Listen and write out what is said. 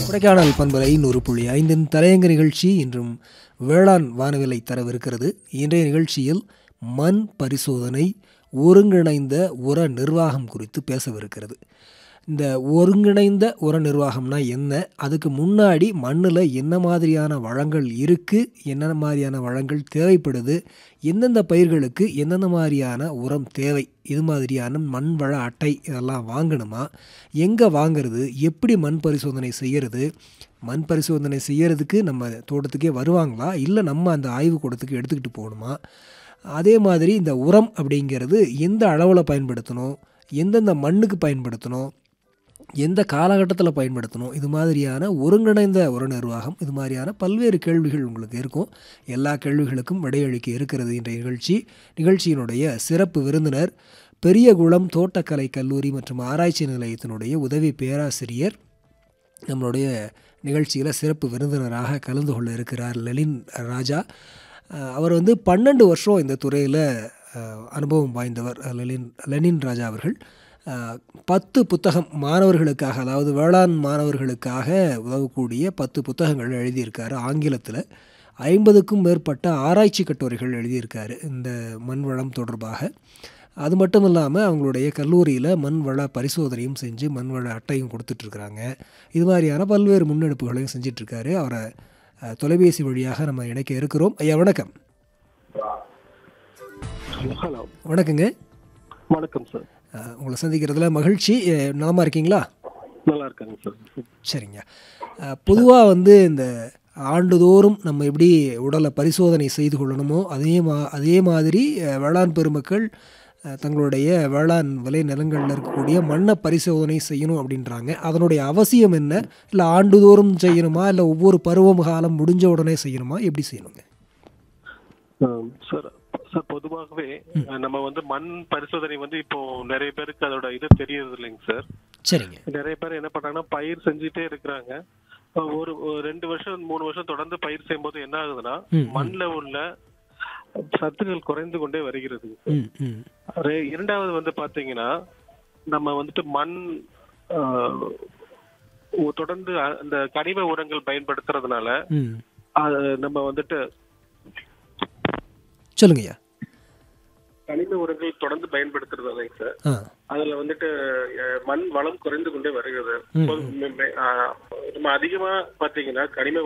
கொடைக்கானல் பண்பலை நூறு புள்ளி ஐந்தின் தலையங்க நிகழ்ச்சி இன்றும் வேளாண் வானவிலை தரவிருக்கிறது இன்றைய நிகழ்ச்சியில் மண் பரிசோதனை ஒருங்கிணைந்த உர நிர்வாகம் குறித்து பேசவிருக்கிறது இந்த ஒருங்கிணைந்த உர நிர்வாகம்னா என்ன அதுக்கு முன்னாடி மண்ணில் என்ன மாதிரியான வளங்கள் இருக்குது என்னென்ன மாதிரியான வளங்கள் தேவைப்படுது எந்தெந்த பயிர்களுக்கு எந்தெந்த மாதிரியான உரம் தேவை இது மாதிரியான மண் வள அட்டை இதெல்லாம் வாங்கணுமா எங்கே வாங்குறது எப்படி மண் பரிசோதனை செய்கிறது மண் பரிசோதனை செய்யறதுக்கு நம்ம தோட்டத்துக்கே வருவாங்களா இல்லை நம்ம அந்த ஆய்வுக்கூடத்துக்கு எடுத்துக்கிட்டு போகணுமா அதே மாதிரி இந்த உரம் அப்படிங்கிறது எந்த அளவில் பயன்படுத்தணும் எந்தெந்த மண்ணுக்கு பயன்படுத்தணும் எந்த காலகட்டத்தில் பயன்படுத்தணும் இது மாதிரியான ஒருங்கிணைந்த உர நிர்வாகம் இது மாதிரியான பல்வேறு கேள்விகள் உங்களுக்கு இருக்கும் எல்லா கேள்விகளுக்கும் விடையளிக்க இருக்கிறது இன்றைய நிகழ்ச்சி நிகழ்ச்சியினுடைய சிறப்பு விருந்தினர் பெரியகுளம் தோட்டக்கலை கல்லூரி மற்றும் ஆராய்ச்சி நிலையத்தினுடைய உதவி பேராசிரியர் நம்மளுடைய நிகழ்ச்சியில் சிறப்பு விருந்தினராக கலந்து கொள்ள இருக்கிறார் லெலின் ராஜா அஹ் அவர் வந்து பன்னெண்டு வருஷம் இந்த துறையில் அனுபவம் வாய்ந்தவர் லெலின் லெனின் ராஜா அவர்கள் அஹ், பத்து புத்தகம் மாணவர்களுக்காக அதாவது வேளாண் மாணவர்களுக்காக உதவக்கூடிய பத்து புத்தகங்கள் எழுதியிருக்காரு ஆங்கிலத்தில் ஐம்பதுக்கும் மேற்பட்ட ஆராய்ச்சி கட்டுரைகள் எழுதியிருக்காரு இந்த மண் வளம் தொடர்பாக அது மட்டும் இல்லாமல் அவங்களுடைய கல்லூரியில் மண் வள பரிசோதனையும் செஞ்சு மண் வள அட்டையும் கொடுத்துட்ருக்குறாங்க இது மாதிரியான பல்வேறு முன்னெடுப்புகளையும் செஞ்சிட்ருக்காரு அவரை அஹ், தொலைபேசி வழியாக நம்ம இணைக்க இருக்கிறோம் ஐயா வணக்கம் ஹலோ வணக்கங்க வணக்கம் சார் அஹ், உங்களை சந்திக்கிறதுல மகிழ்ச்சி அஹ், நலமா இருக்கீங்களா நல்லா இருக்காங்க சார் சரிங்க பொதுவாக வந்து இந்த ஆண்டுதோறும் நம்ம எப்படி உடலை பரிசோதனை செய்து கொள்ளணுமோ அதே மா அதே மாதிரி அஹ், வேளாண் பெருமக்கள் அஹ், தங்களுடைய வேளாண் விளை நிலங்களில் இருக்கக்கூடிய மண்ணை பரிசோதனை செய்யணும் அப்படின்றாங்க அதனுடைய அவசியம் என்ன இல்லை ஆண்டுதோறும் செய்யணுமா இல்லை ஒவ்வொரு பருவம் காலம் முடிஞ்ச உடனே செய்யணுமா எப்படி செய்யணுங்க ஆம், சார் சார் பொதுவாகவே நம்ம வந்து மண் பரிசோதனை வந்து இப்போ நிறைய பேருக்கு அதோட இது தெரியறது இல்லைங்க சார் சரிங்க நிறைய பேர் என்ன பண்றாங்கன்னா பயிர் செஞ்சுட்டே இருக்கிறாங்க ஒரு ஒரு ரெண்டு வருஷம் மூணு வருஷம் தொடர்ந்து பயிர் செய்யும்போது என்ன ஆகுதுன்னா ம், ம். மண்ணில் உள்ள சத்துக்கள் குறைந்து கொண்டே வருகிறது ம் ம் ரெ- இரண்டாவது வந்து பாத்தீங்கன்னா நம்ம வந்துட்டு மண் ஆ, ஒ- தொடர்ந்து அ- அந்த கனிம உரங்கள் பயன்படுத்துறதுனால ம் அது நம்ம வந்துட்டு சொல்லுங்கய்யா கனிம உரங்கள் தொடர்ந்து பயன்படுத்துறதாங்க சார் ஆ அதுல வந்துட்டு அஹ், மண் வளம் குறைந்து கொண்டே வருகிறது ம், பொது- மெ- மெ- ஆஹ், நம்ம அதிகமா பாத்தீங்கன்னா கனிம